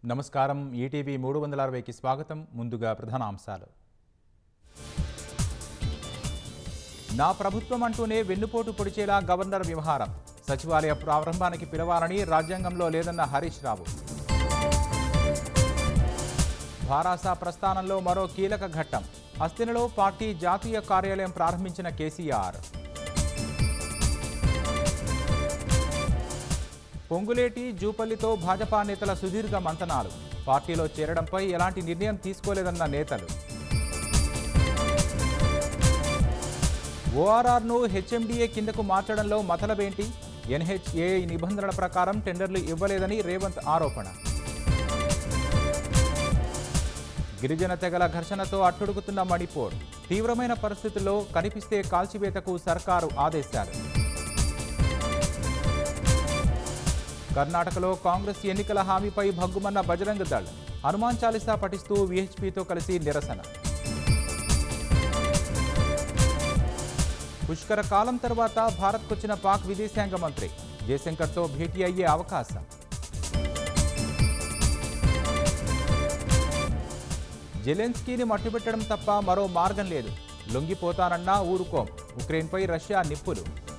నమస్కారం ఈటీవీ మూడు వందల అరవైకి స్వాగతం ముందుగా ప్రధాన అంశాలు నా ప్రభుత్వం అంటూనే వెన్నుపోటు పొడిచేలా గవర్నర్ వ్యవహారం సచివాలయ ప్రారంభానికి పిలవాలని రాజ్యాంగంలో లేదన్న హరీష్ రావు భారాస ప్రస్థానంలో మరో కీలక ఘట్టం హస్తినలో పార్టీ జాతీయ కార్యాలయం ప్రారంభించిన కేసీఆర్ పొంగులేటి జూపల్లితో భాజపా నేతల సుదీర్ఘ మంతనాలు పార్టీలో చేరడంపై ఎలాంటి నిర్ణయం తీసుకోలేదన్న నేతలు ఓఆర్ఆర్ను హెచ్ఎండిఏ కిందకు మార్చడంలో మతలబేంటి ఎన్హెచ్ఏఐ నిబంధనల ప్రకారం టెండర్లు ఇవ్వలేదని రేవంత్ ఆరోపణ గిరిజన తెగల ఘర్షణతో అట్టుడుగుతున్న మణిపూర్ తీవ్రమైన పరిస్థితుల్లో కనిపిస్తే కాల్చివేతకు సర్కారు ఆదేశాలు కర్ణాటకలో కాంగ్రెస్ ఎన్నికల హామీపై భగ్గుమన్న బజరంగ దళ్ హనుమాన్ చాలీసా పఠిస్తూ విహెచ్పితో కలిసి నిరసన పుష్కర కాలం తర్వాత భారత్కొచ్చిన పాక్ విదేశాంగ మంత్రి జయశంకర్తో భేటీ అయ్యే అవకాశం జెలెన్స్కీని మట్టుపెట్టడం తప్ప మరో మార్గం లేదు లొంగిపోతానన్నా ఊరుకోం ఉక్రెయిన్పై రష్యా నిప్పులు